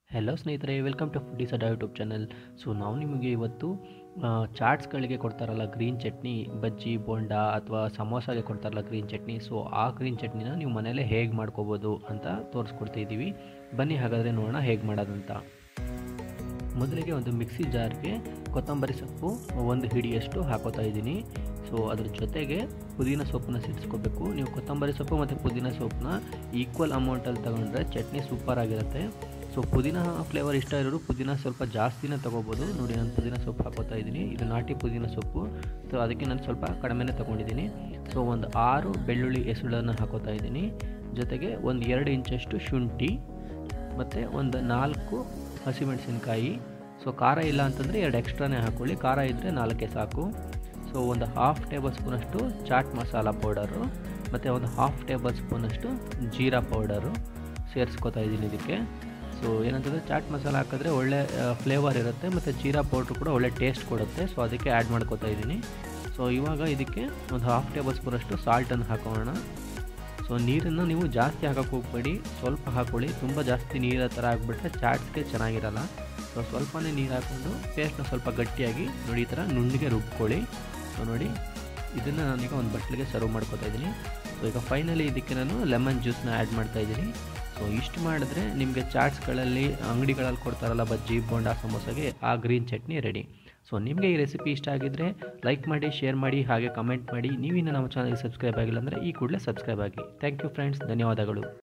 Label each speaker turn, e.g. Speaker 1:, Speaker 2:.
Speaker 1: hello ಸ್ನೇಹಿತರೆ welcome to Foodies Adda YouTube channel so ನಾವು ನಿಮಗೆ ಇವತ್ತು ಆ, ಚಾಟ್ಸ್ಗಳಿಗೆ ಕೊಡ್ತಾರಲ್ಲ ಗ್ರೀನ್ ಚಟ್ನಿ ಬಜ್ಜಿ ಬೋಂಡ ಅಥವಾ ಸಮೋಸಾಗೆ ಕೊಡ್ತಾರಲ್ಲ ಗ್ರೀನ್ ಚಟ್ನಿ ಸೊ ಆ ಗ್ರೀನ್ ಚಟ್ನಿನ ನೀವು ಮನೇಲೇ ಹೇಗೆ ಮಾಡ್ಕೋಬೋದು ಅಂತ ತೋರಿಸ್ಕೊಡ್ತಾ ಇದ್ದೀವಿ ಬನ್ನಿ ಹಾಗಾದರೆ ನೋಡೋಣ ಹೇಗೆ ಮಾಡೋದಂತ ಮೊದಲಿಗೆ ಒಂದು ಮಿಕ್ಸಿ ಜಾರ್ಗೆ ಕೊತ್ತಂಬರಿ ಸೊಪ್ಪು ಒಂದು ಹಿಡಿಯಷ್ಟು ಹಾಕೋತಾ ಇದ್ದೀನಿ ಸೊ ಅದ್ರ ಜೊತೆಗೆ ಪುದೀನ ಸೊಪ್ಪನ್ನ ಸಿಡಿಸ್ಕೋಬೇಕು ನೀವು ಕೊತ್ತಂಬರಿ ಸೊಪ್ಪು ಮತ್ತು ಪುದೀನ ಸೊಪ್ಪನ್ನ ಈಕ್ವಲ್ ಅಮೌಂಟಲ್ಲಿ ತಗೊಂಡ್ರೆ ಚಟ್ನಿ ಸೂಪರ್ ಆಗಿರುತ್ತೆ ಸೊ ಪುದೀನ ಫ್ಲೇವರ್ ಇಷ್ಟ ಇರೋರು ಪುದೀನ ಸ್ವಲ್ಪ ಜಾಸ್ತಿನೇ ತೊಗೋಬೋದು ನೋಡಿ ನಾನು ಪುದೀನ ಸೊಪ್ಪು ಹಾಕೋತಾ ಇದ್ದೀನಿ ಇದು ನಾಟಿ ಪುದೀನ ಸೊಪ್ಪು ಸೊ ಅದಕ್ಕೆ ನಾನು ಸ್ವಲ್ಪ ಕಡಿಮೆನೇ ತೊಗೊಂಡಿದ್ದೀನಿ ಸೊ ಒಂದು ಆರು ಬೆಳ್ಳುಳ್ಳಿ ಎಸುಳನ್ನು ಹಾಕೋತಾ ಇದ್ದೀನಿ ಜೊತೆಗೆ ಒಂದು ಎರಡು ಇಂಚಷ್ಟು ಶುಂಠಿ ಮತ್ತು ಒಂದು ನಾಲ್ಕು ಹಸಿಮೆಣಸಿನ್ಕಾಯಿ ಸೊ ಖಾರ ಇಲ್ಲ ಅಂತಂದರೆ ಎರಡು ಎಕ್ಸ್ಟ್ರಾನೇ ಹಾಕ್ಕೊಳ್ಳಿ ಖಾರ ಇದ್ದರೆ ನಾಲ್ಕೇ ಸಾಕು ಸೊ ಒಂದು ಹಾಫ್ ಟೇಬಲ್ ಸ್ಪೂನಷ್ಟು ಚಾಟ್ ಮಸಾಲ ಪೌಡರು ಮತ್ತು ಒಂದು ಹಾಫ್ ಟೇಬಲ್ ಸ್ಪೂನಷ್ಟು ಜೀರಾ ಪೌಡರು ಸೇರಿಸ್ಕೊತಾ ಇದ್ದೀನಿ ಇದಕ್ಕೆ ಸೊ ಏನಂತಂದರೆ ಚಾಟ್ ಮಸಾಲ ಹಾಕಿದ್ರೆ ಒಳ್ಳೆ ಫ್ಲೇವರ್ ಇರುತ್ತೆ ಮತ್ತು ಜೀರಾ ಪೌಡ್ರು ಕೂಡ ಒಳ್ಳೆ ಟೇಸ್ಟ್ ಕೊಡುತ್ತೆ ಸೊ ಅದಕ್ಕೆ ಆ್ಯಡ್ ಮಾಡ್ಕೊತಾ ಇದ್ದೀನಿ ಸೊ ಇವಾಗ ಇದಕ್ಕೆ ಒಂದು ಹಾಫ್ ಟೇಬಲ್ ಸ್ಪೂನಷ್ಟು ಸಾಲ್ಟನ್ನು ಹಾಕೋಣ ಸೊ ನೀರನ್ನು ನೀವು ಜಾಸ್ತಿ ಹಾಕೋಕ್ಕೆ ಹೋಗ್ಬೇಡಿ ಸ್ವಲ್ಪ ಹಾಕ್ಕೊಳ್ಳಿ ತುಂಬ ಜಾಸ್ತಿ ನೀರ ಥರ ಆಗಿಬಿಟ್ರೆ ಚಾಟ್ಸ್ಗೆ ಚೆನ್ನಾಗಿರಲ್ಲ ಸೊ ಸ್ವಲ್ಪನೇ ನೀರು ಹಾಕ್ಕೊಂಡು ಪೇಸ್ಟ್ನ ಸ್ವಲ್ಪ ಗಟ್ಟಿಯಾಗಿ ನೋಡಿ ಈ ಥರ ನುಣ್ಣಗೆ ರುಬ್ಕೊಳ್ಳಿ ಸೊ ನೋಡಿ ಇದನ್ನು ನಾನೀಗ ಒಂದು ಬಟ್ಲಿಗೆ ಸರ್ವ್ ಮಾಡ್ಕೊತಾ ಇದ್ದೀನಿ ಸೊ ಈಗ ಫೈನಲಿ ಇದಕ್ಕೆ ನಾನು ಲೆಮನ್ ಜ್ಯೂಸ್ನ ಆ್ಯಡ್ ಮಾಡ್ತಾ ಇದ್ದೀನಿ ಸೊ ಇಷ್ಟು ಮಾಡಿದ್ರೆ ನಿಮಗೆ ಚಾಟ್ಸ್ಗಳಲ್ಲಿ ಅಂಗಡಿಗಳಲ್ಲಿ ಕೊಡ್ತಾರಲ್ಲ ಬಜ್ಜಿ ಬೋಂಡಾ ಸಮೋಸಾಗೆ ಆ ಗ್ರೀನ್ ಚಟ್ನಿ ರೆಡಿ ಸೊ ನಿಮಗೆ ಈ ರೆಸಿಪಿ ಇಷ್ಟ ಆಗಿದ್ದರೆ ಲೈಕ್ ಮಾಡಿ ಶೇರ್ ಮಾಡಿ ಹಾಗೆ ಕಮೆಂಟ್ ಮಾಡಿ ನೀವಿನ್ನು ನಮ್ಮ ಚಾನಲ್ಗೆ ಸಬ್ಸ್ಕ್ರೈಬ್ ಆಗಿಲ್ಲ ಅಂದರೆ ಈ ಕೂಡಲೇ ಸಬ್ಸ್ಕ್ರೈಬ್ ಆಗಿ ಥ್ಯಾಂಕ್ ಯು ಫ್ರೆಂಡ್ಸ್ ಧನ್ಯವಾದಗಳು